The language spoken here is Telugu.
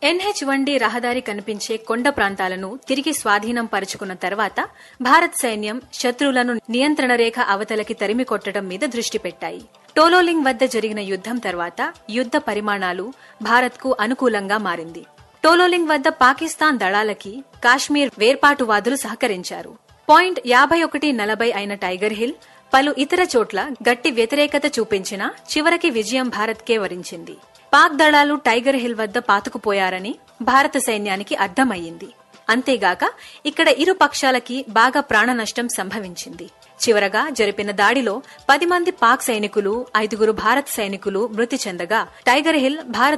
ఎన్హెచ్ వన్ డి రహదారి కనిపించే కొండ ప్రాంతాలను తిరిగి స్వాధీనం పరుచుకున్న తర్వాత భారత్ సైన్యం శత్రువులను నియంత్రణ రేఖ అవతలకి తరిమి కొట్టడం మీద దృష్టి పెట్టాయి టోలోలింగ్ వద్ద జరిగిన యుద్దం తర్వాత యుద్ద పరిమాణాలు భారత్కు అనుకూలంగా మారింది టోలోలింగ్ వద్ద పాకిస్తాన్ దళాలకి కాశ్మీర్ వేర్పాటువాదులు సహకరించారు పాయింట్ యాభై ఒకటి నలభై అయిన టైగర్ హిల్ పలు ఇతర చోట్ల గట్టి వ్యతిరేకత చూపించినా చివరికి విజయం భారత్కే వరించింది పాక్ దళాలు టైగర్ హిల్ వద్ద పాతుకుపోయారని భారత సైన్యానికి అర్థమయ్యింది అంతేగాక ఇక్కడ ఇరు పక్షాలకి బాగా ప్రాణ నష్టం సంభవించింది చివరగా జరిపిన దాడిలో పది మంది పాక్ సైనికులు ఐదుగురు భారత్ సైనికులు మృతి చెందగా టైగర్ హిల్ భారత్